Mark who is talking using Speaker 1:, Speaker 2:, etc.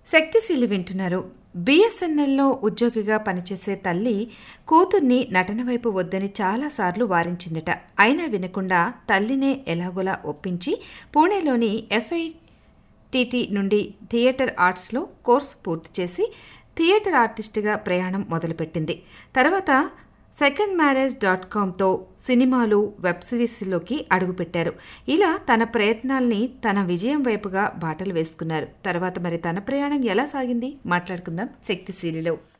Speaker 1: శక్తిశీలి వింటున్నారు బీఎస్ఎన్ఎల్లో ఉద్యోగిగా పనిచేసే తల్లి కూతుర్ని నటన వైపు వద్దని చాలాసార్లు వారించిందట అయినా వినకుండా తల్లినే ఎలాగోలా ఒప్పించి పూణేలోని ఎఫ్ఐటిటి నుండి థియేటర్ ఆర్ట్స్లో కోర్సు పూర్తి చేసి థియేటర్ ఆర్టిస్టుగా ప్రయాణం మొదలుపెట్టింది తర్వాత సెకండ్ మ్యారేజ్ డాట్ కామ్తో సినిమాలు వెబ్ సిరీస్లోకి అడుగుపెట్టారు ఇలా తన ప్రయత్నాల్ని తన విజయం వైపుగా బాటలు వేసుకున్నారు తర్వాత మరి తన ప్రయాణం ఎలా సాగింది మాట్లాడుకుందాం శక్తిశీలిలో